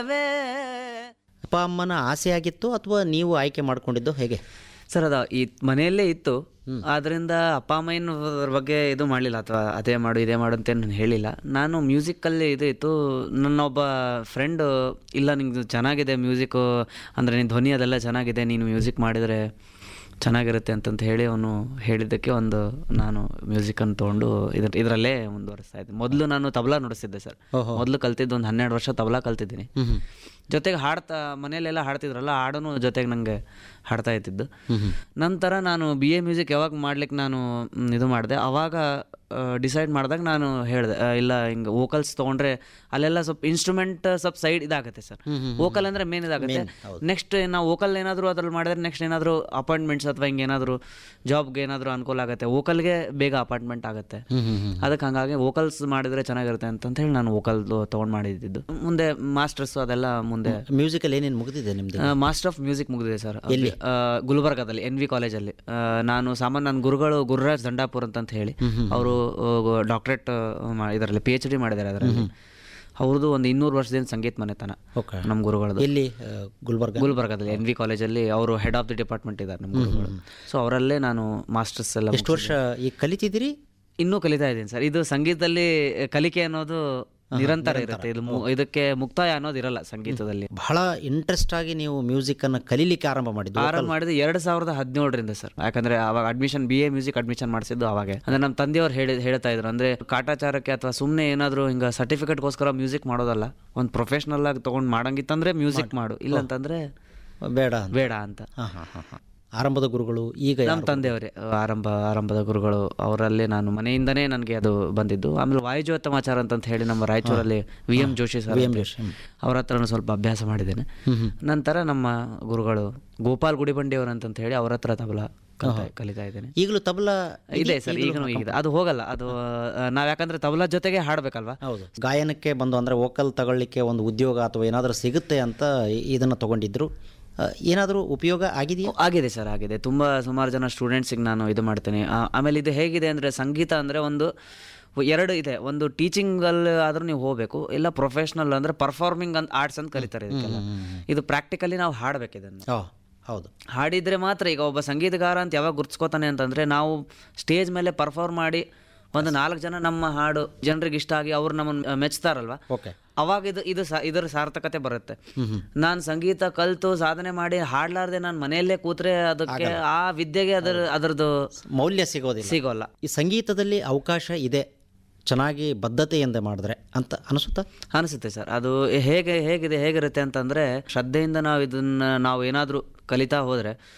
ಅಪ್ಪ ಅಮ್ಮನ ಆಸೆ ಆಗಿತ್ತು ಅಥವಾ ನೀವು ಆಯ್ಕೆ ಮಾಡ್ಕೊಂಡಿದ್ದು ಹೇಗೆ ಸರ್ ಅದು ಈ ಮನೆಯಲ್ಲೇ ಇತ್ತು ಆದ್ರಿಂದ ಅಪ್ಪ ಅಮ್ಮ ಏನು ಅದ್ರ ಬಗ್ಗೆ ಇದು ಮಾಡಲಿಲ್ಲ ಅಥವಾ ಅದೇ ಮಾಡು ಇದೇ ಮಾಡು ಅಂತ ಏನು ಹೇಳಿಲ್ಲ ನಾನು ಮ್ಯೂಸಿಕಲ್ಲಿ ಇದು ಇತ್ತು ನನ್ನ ಒಬ್ಬ ಫ್ರೆಂಡ್ ಇಲ್ಲ ನಿಂಗೆ ಚೆನ್ನಾಗಿದೆ ಮ್ಯೂಸಿಕ್ಕು ಅಂದರೆ ನಿನ್ನ ಧ್ವನಿ ಅದೆಲ್ಲ ಚೆನ್ನಾಗಿದೆ ನೀನು ಮ್ಯೂಸಿಕ್ ಮಾಡಿದರೆ ಚೆನ್ನಾಗಿರುತ್ತೆ ಅಂತಂತ ಹೇಳಿ ಅವನು ಹೇಳಿದ್ದಕ್ಕೆ ಒಂದು ನಾನು ಮ್ಯೂಸಿಕನ್ನು ತೊಗೊಂಡು ಇದ್ರ ಇದರಲ್ಲೇ ಮುಂದುವರಿಸ್ತಾ ಇದ್ದೆ ಮೊದಲು ನಾನು ತಬಲಾ ನುಡಿಸ್ತಿದ್ದೆ ಸರ್ ಮೊದಲು ಕಲ್ತಿದ್ದು ಒಂದು ಹನ್ನೆರಡು ವರ್ಷ ತಬಲಾ ಕಲ್ತಿದ್ದೀನಿ ಜೊತೆಗೆ ಹಾಡ್ತಾ ಮನೆಯಲ್ಲೆಲ್ಲ ಹಾಡ್ತಿದ್ರಲ್ಲ ಹಾಡೋನು ಜೊತೆಗೆ ನನಗೆ ಹಾಡ್ತಾ ಇದ್ದಿದ್ದು ನಂತರ ನಾನು ಬಿ ಎ ಮ್ಯೂಸಿಕ್ ಯಾವಾಗ ಮಾಡ್ಲಿಕ್ಕೆ ನಾನು ಮ್, ಇದು ಮಾಡಿದೆ ಅವಾಗ ಡಿಸೈಡ್ ಮಾಡಿದಾಗ ನಾನು ಹೇಳಿದೆ ಇಲ್ಲ ಹಿಂಗೆ ವೋಕಲ್ಸ್ ತೊಗೊಂಡ್ರೆ ಅಲ್ಲೆಲ್ಲ ಸ್ವಲ್ಪ ಇನ್ಸ್ಟ್ರೂಮೆಂಟ್ ಸ್ವಲ್ಪ ಸೈಡ್ ಇದಾಗುತ್ತೆ ಸರ್ ವೋಕಲ್ ಅಂದರೆ ಮೇನ್ ಇದಾಗುತ್ತೆ ನೆಕ್ಸ್ಟ್ ನಾವು ವೋಕಲ್ ಏನಾದರೂ ಅದ್ರಲ್ಲಿ ಮಾಡಿದ್ರೆ ನೆಕ್ಸ್ಟ್ ಏನಾದರೂ ಅಪಾಯಿಂಟ್ಮೆಂಟ್ಸ್ ಅಥವಾ ಹಿಂಗೆ ಏನಾದರೂ ಜಾಬ್ಗೆ ಏನಾದರೂ ಅನುಕೂಲ ಆಗುತ್ತೆ ವೋಕಲ್ಗೆ ಬೇಗ ಅಪಾಯಿಂಟ್ಮೆಂಟ್ ಆಗುತ್ತೆ ಅದಕ್ಕೆ ಹಂಗಾಗಿ ವೋಕಲ್ಸ್ ಮಾಡಿದ್ರೆ ಚೆನ್ನಾಗಿರುತ್ತೆ ಅಂತಂತ ಹೇಳಿ ನಾನು ವೋಕಲ್ ತೊಗೊಂಡು ಮಾಡಿದ್ದು ಮುಂದೆ ಮಾಸ್ಟರ್ಸ್ ಅದೆಲ್ಲ ಮುಂದೆ ಮ್ಯೂಸಿಕಲ್ಲಿ ಏನೇನು ಮುಗಿದಿದೆ ನಿಮ್ದು ಮಾಸ್ಟರ್ ಆಫ್ ಮ್ಯೂಸಿಕ್ ಮುಗಿದಿದೆ ಸರ್ ಗುಲ್ಬರ್ಗಾದಲ್ಲಿ ಎನ್ ವಿ ಕಾಲೇಜಲ್ಲಿ ಆ, ನಾನು ಸಾಮಾನ್ಯ ನನ್ನ ಗುರುಗಳು ಗುರುರಾಜ್ ದಂಡಾಪುರ್ ಅಂತಂತ ಹೇಳಿ ಅವರು ಡಾಕ್ಟ್ರೇಟ್ ಇದರಲ್ಲಿ ಪಿ ಎಚ್ ಡಿ ಮಾಡಿದ್ದಾರೆ ಅದರಲ್ಲಿ ಅವ್ರದ್ದು ಒಂದು ಇನ್ನೂರು ವರ್ಷದಿಂದ ಸಂಗೀತ ಮನೆತನ ಓಕೆ ನಮ್ಮ ಗುರುಗಳದ್ದು ಎಲ್ಲಿ ಆ, ಗುಲ್ಬರ್ಗ ಗುಲ್ಬರ್ಗಾದಲ್ಲಿ ಎನ್ ವಿ ಕಾಲೇಜಲ್ಲಿ ಅವರು ಹೆಡ್ ಆಫ್ ದಿ ಡಿಪಾರ್ಟ್ಮೆಂಟ್ ಇದ್ದಾರೆ ನಮ್ಮ ಗುರುಗಳು ಸೊ ಅವರಲ್ಲೇ ನಾನು ಮಾಸ್ಟರ್ಸ್ ಎಲ್ಲ ಎಷ್ಟು ವರ್ಷ ಈಗ ಕಲಿತಿದ್ದೀರಿ ಇನ್ನೂ ಕಲಿತಾ ಇದ್ದೀನಿ ಸರ್ ಇದು ಸಂಗೀತದಲ್ಲಿ ಕಲಿಕೆ ಅನ್ನೋದು ನಿರಂತರ ಇರುತ್ತೆ ಇದು ಮು- ಇದಕ್ಕೆ ಮುಕ್ತಾಯ ಅನ್ನೋದು ಇರಲ್ಲ ಸಂಗೀತದಲ್ಲಿ ಬಹಳ ಇಂಟ್ರೆಸ್ಟ್ ಆಗಿ ನೀವು ಮ್ಯೂಸಿಕ್ಕನ್ನು ಕಲೀಲಿಕ್ಕೆ ಆರಂಭ ಮಾಡಿದ್ದು ಆರಂಭ ಮಾಡಿದ್ದು ಎರಡು ಸಾವಿರದ ಹದಿನೇಳರಿಂದ ಸರ್ ಯಾಕಂದ್ರೆ ಅವಾಗ admission B A music admission ಮಾಡಿಸಿದ್ದು ಅವಾಗೆ ಅಂದ್ರೆ ನಮ್ಮ ತಂದೆಯವ್ರು ಹೇಳಿ ಹೇಳ್ತಾ ಇದ್ರು ಅಂದ್ರೆ ಕಾಟಾಚಾರಕ್ಕೆ ಅಥವಾ ಸುಮ್ಮನೆ ಏನಾದರೂ ಹಿಂಗೆ ಸರ್ಟಿಫಿಕೇಟ್ಗೋಸ್ಕರ ಮ್ಯೂಸಿಕ್ ಮಾಡೋದಲ್ಲ ಒಂದು ಪ್ರೊಫೆಷ್ನಲ್ ಆಗಿ ತೊಗೊಂಡು ಮಾಡಂಗಿತ್ತಂದ್ರೆ ಮ್ಯೂಸಿಕ್ ಮಾಡು ಇಲ್ಲ ಅಂತಂದ್ರೆ ಬೇಡ ಅಂತ ಬೇಡ ಅಂತ ಹಾಂ ಹಾಂ ಹಾಂ ಹಾಂ ಆರಂಭದ ಗುರುಗಳು ಈಗ ನಮ್ಮ ಯಾರು? ತಂದೆಯವರೇ ಆರಂಭ ಆರಂಭದ ಗುರುಗಳು ಅವರಲ್ಲೇ ನಾನು ಮನೆಯಿಂದನೇ ನನಗೆ ಅದು ಬಂದಿದ್ದು ಆಮೇಲೆ ವಾಯುಜ್ಯೋತಮಾಚಾರ ಅಂತಂತ ಹೇಳಿ ನಮ್ಮ ರಾಯಚೂರಲ್ಲಿ V M Joshi sir V M ಅಂತ ಜೋಶಿ, ಹ್ಮ್. ಅವ್ರ ಹತ್ರ ಸ್ವಲ್ಪ ಅಭ್ಯಾಸ ಮಾಡಿದ್ದೇನೆ ನಂತರ ನಮ್ಮ ಗುರುಗಳು ಗೋಪಾಲ್ ಗುಡಿಬಂಡಿಯವರು ಅಂತಂತ ಹೇಳಿ ಅವ್ರ ಹತ್ರ ತಬಲ ಕಲಿತಾ ಕಲಿತಾ ಇದ್ದೇನೆ ಈಗಲೂ ತಬಲಾ ಇದೆ ಸರ್ ಈಗಲೂ ಇದೆ ಅದು ಹೋಗಲ್ಲ ಅದು ಆ, ನಾವ್ ಯಾಕಂದ್ರೆ ತಬಲಾ ಜೊತೆಗೆ ಹಾಡ್ಬೇಕಲ್ವಾ ಹೌದು ಗಾಯನಕ್ಕೆ ಬಂದು ಅಂದರೆ ವೋಕಲ್ ತಗೊಳ್ಳಿಕ್ಕೆ ಒಂದು ಉದ್ಯೋಗ ಅಥವಾ ಏನಾದರೂ ಸಿಗುತ್ತೆ ಅಂತ ಇ- ಇದನ್ನು ತಗೊಂಡಿದ್ರು ಏನಾದರೂ ಉಪಯೋಗ ಆಗಿದೆಯಾ ಆಗಿದೆ ಸರ್ ಆಗಿದೆ ತುಂಬ ಸುಮಾರು ಜನ ಸ್ಟೂಡೆಂಟ್ಸಿಗೆ ನಾನು ಇದು ಮಾಡ್ತೇನೆ ಆ- ಆಮೇಲೆ ಇದು ಹೇಗಿದೆ ಅಂದರೆ ಸಂಗೀತ ಅಂದರೆ ಒಂದು ಎರಡು ಇದೆ ಒಂದು ಟೀಚಿಂಗಲ್ಲಿ ಆದ್ರೂ ನೀವು ಹೋಗಬೇಕು ಇಲ್ಲ ಪ್ರೊಫೆಷ್ನಲ್ ಅಂದರೆ ಪರ್ಫಾರ್ಮಿಂಗ್ ಅಂತ ಆರ್ಟ್ಸ್ ಅಂತ ಕರೀತಾರೆ ಇದಕ್ಕೆಲ್ಲ ಇದು ಪ್ರಾಕ್ಟಿಕಲಿ ನಾವು ಹಾಡ್ಬೇಕು ಇದನ್ನು ಓ ಹೌದು ಹಾಡಿದ್ರೆ ಮಾತ್ರ ಈಗ ಒಬ್ಬ ಸಂಗೀತಗಾರ ಅಂತ ಯಾವಾಗ ಗುರ್ತಿಸ್ಕೋತಾನೆ ಅಂತಂದರೆ ನಾವು ಸ್ಟೇಜ್ ಮೇಲೆ ಪರ್ಫಾರ್ಮ್ ಮಾಡಿ ಒಂದು ನಾಲ್ಕು ಜನ ನಮ್ಮ ಹಾಡು ಜನರಿಗೆ ಇಷ್ಟ ಆಗಿ ಅವ್ರು ನಮ್ಮನ್ನು ಮೆಚ್ತಾರಲ್ವ ಓಕೆ ಅವಾಗ ಇದು ಇದು ಸಾ- ಇದರ ಸಾರ್ಥಕತೆ ಬರುತ್ತೆ ನಾನು ಸಂಗೀತ ಕಲ್ತು ಸಾಧನೆ ಮಾಡಿ ಹಾಡ್ಲಾರ್ದೆ ನಾನು ಮನೆಯಲ್ಲೇ ಕೂತ್ರೆ ಅದಕ್ಕೆ ಆ ವಿದ್ಯೆಗೆ ಅದರ ಅದರದ್ದು ಮೌಲ್ಯ ಸಿಗೋದಿಲ್ಲ ಸಿಗೋಲ್ಲ ಈ ಸಂಗೀತದಲ್ಲಿ ಅವಕಾಶ ಇದೆ ಚೆನ್ನಾಗಿ ಬದ್ಧತೆಯಿಂದ ಮಾಡಿದ್ರೆ ಅಂತ ಅನಿಸುತ್ತಾ ಅನಿಸುತ್ತೆ ಸರ್ ಅದು ಹೇಗೆ ಹೇಗಿದೆ ಹೇಗಿರುತ್ತೆ ಅಂತಂದ್ರೆ ಶ್ರದ್ಧೆಯಿಂದ ನಾವು ಇದನ್ನ ನಾವು ಏನಾದರೂ ಕಲಿತಾ ಹೋದ್ರೆ